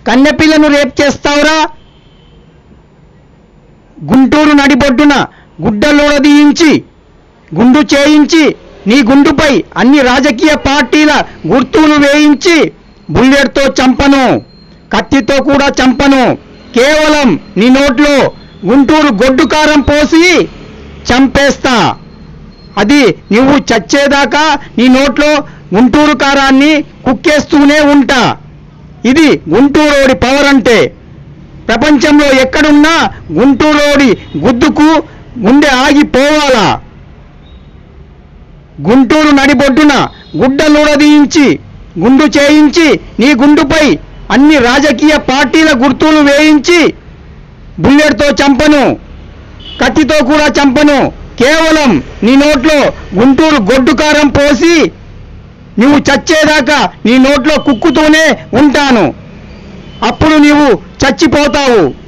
కన్నెపిల్లను rape చేస్తావురా గుంటూరు నడిబొడ్డున గుడ్డలోడదీయించి గుండు చేయించి నీ గుండుపై అన్ని రాజకీయ పార్టీల గుర్తులు వేయించి బుల్లెట్తో చంపను కత్తితో కూడా చంపను కేవలం నీ నోట్లో గుంటూరు గొడ్డు కారం పోసి చంపేస్తా అది నువ్వు చచ్చేదాకా నీ నోట్లో గుంటూరు కారాన్ని కుక్కేస్తూనే ఉంటా ఇది గుంటూరోడి పవర్ అంటే ప్రపంచంలో ఎక్కడున్నా గుంటూరోడి గుద్దుకు గుండె ఆగిపోవాలా గుంటూరు నడిబొడ్డున గుడ్డలుడదీయించి గుండు చేయించి నీ గుండుపై అన్ని రాజకీయ పార్టీల గుర్తులు వేయించి బుల్లెట్తో చంపను కత్తితో కూడా చంపను కేవలం నీ నోట్లో గుంటూరు గొడ్డు కారం పోసి నువ్వు చచ్చేదాకా నీ నోట్లో కుక్కుతూనే ఉంటాను అప్పుడు నీవు చచ్చిపోతావు